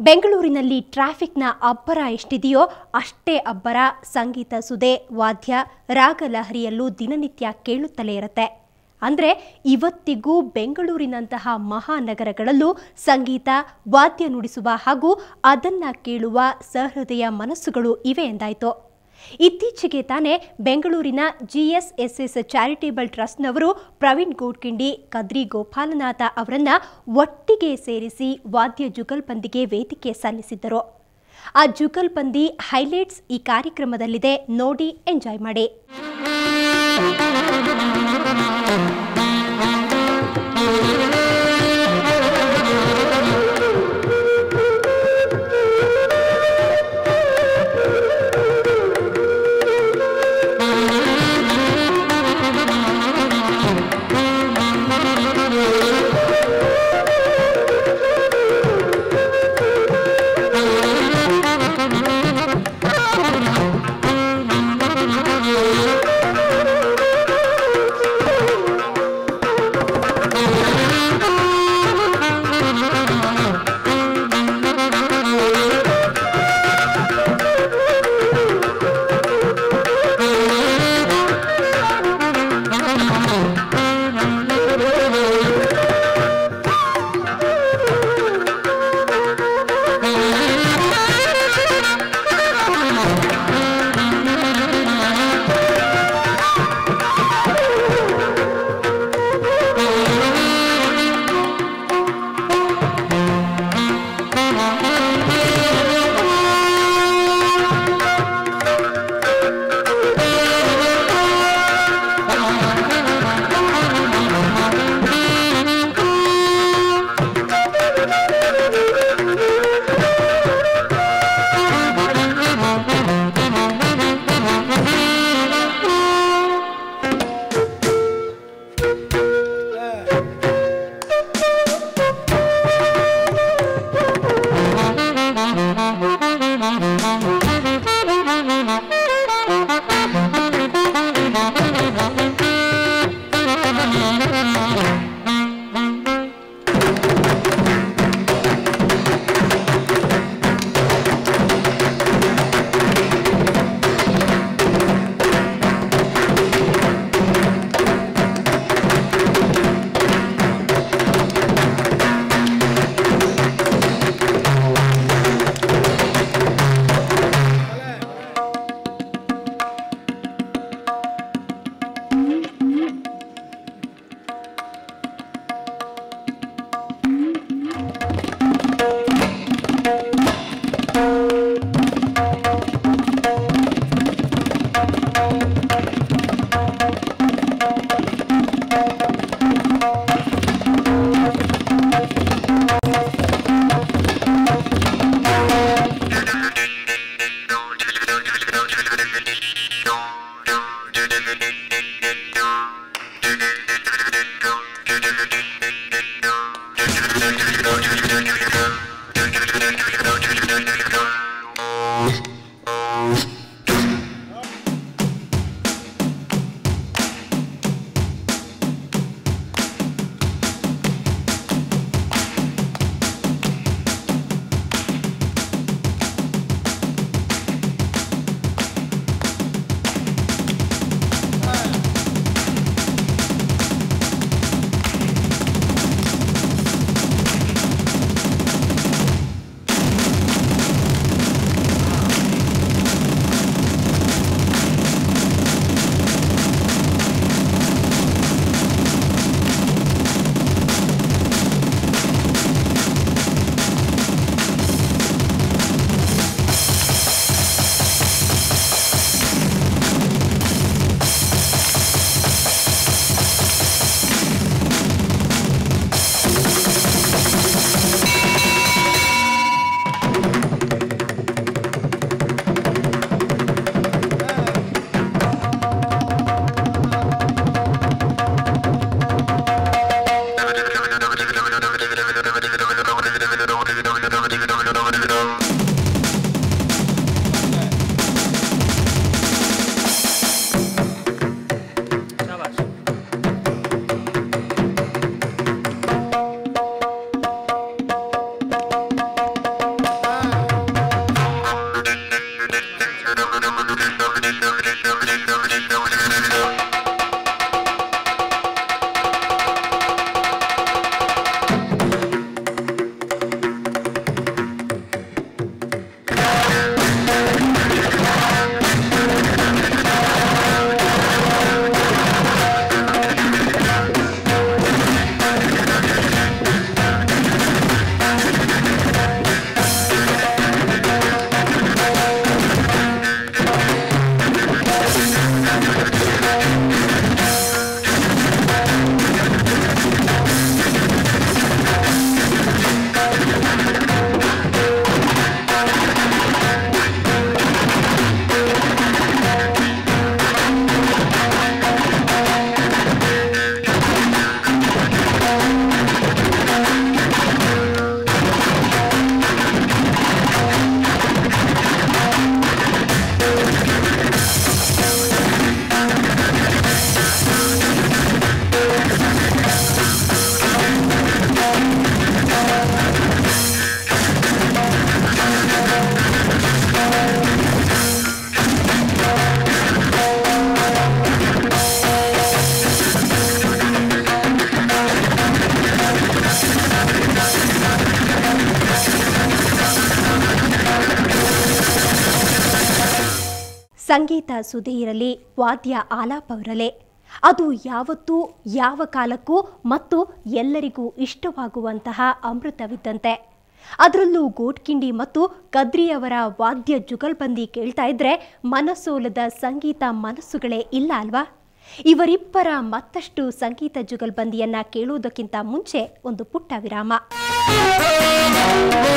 ಬೆಂಗಳೂರಿನಲ್ಲಿ ಟ್ರಾಫಿಕ್ನ ಅಬ್ಬರ ಎಷ್ಟಿದೆಯೋ ಅಷ್ಟೇ ಅಬ್ಬರ ಸಂಗೀತ ಸುದೆ ವಾದ್ಯ ರಾಗಲಹರಿಯಲ್ಲೂ ದಿನನಿತ್ಯ ಕೇಳುತ್ತಲೇ ಇರುತ್ತೆ ಅಂದರೆ ಇವತ್ತಿಗೂ ಬೆಂಗಳೂರಿನಂತಹ ಮಹಾನಗರಗಳಲ್ಲೂ ಸಂಗೀತ ವಾದ್ಯ ನುಡಿಸುವ ಹಾಗೂ ಅದನ್ನ ಕೇಳುವ ಸಹೃದಯ ಮನಸ್ಸುಗಳು ಇವೆ ಎಂದಾಯಿತು ಇತ್ತೀಚೆಗೆ ತಾನೇ ಬೆಂಗಳೂರಿನ ಜಿಎಸ್ಎಸ್ಎಸ್ ಚಾರಿಟೇಬಲ್ ಟ್ರಸ್ಟ್ನವರು ಪ್ರವೀಣ್ ಗೋಡ್ಕಿಂಡಿ ಕದ್ರಿ ಗೋಪಾಲನಾಥ ಅವರನ್ನ ಒಟ್ಟಿಗೆ ಸೇರಿಸಿ ವಾದ್ಯ ಜುಗಲ್ಬಂದಿಗೆ ವೇದಿಕೆ ಸಲ್ಲಿಸಿದ್ದರು ಆ ಜುಗಲ್ಬಂದಿ ಹೈಲೈಟ್ಸ್ ಈ ಕಾರ್ಯಕ್ರಮದಲ್ಲಿದೆ ನೋಡಿ ಎಂಜಾಯ್ ಮಾಡಿ ಸಂಗೀತ ಸುದೆ ಇರಲಿ ವಾದ್ಯ ಆಲಾಪವಿರಲಿ ಅದು ಯಾವತ್ತೂ ಯಾವ ಕಾಲಕ್ಕೂ ಮತ್ತು ಎಲ್ಲರಿಗೂ ಇಷ್ಟವಾಗುವಂತಹ ಅಮೃತವಿದ್ದಂತೆ ಅದರಲ್ಲೂ ಗೋಟ್ಕಿಂಡಿ ಮತ್ತು ಕದ್ರಿಯವರ ವಾದ್ಯ ಜುಗಲ್ಬಂದಿ ಕೇಳ್ತಾ ಇದ್ರೆ ಮನಸೋಲದ ಸಂಗೀತ ಮನಸ್ಸುಗಳೇ ಇಲ್ಲ ಅಲ್ವಾ ಇವರಿಬ್ಬರ ಮತ್ತಷ್ಟು ಸಂಗೀತ ಜುಗಲ್ಬಂದಿಯನ್ನ ಕೇಳುವುದಕ್ಕಿಂತ ಮುಂಚೆ ಒಂದು ಪುಟ್ಟ ವಿರಾಮ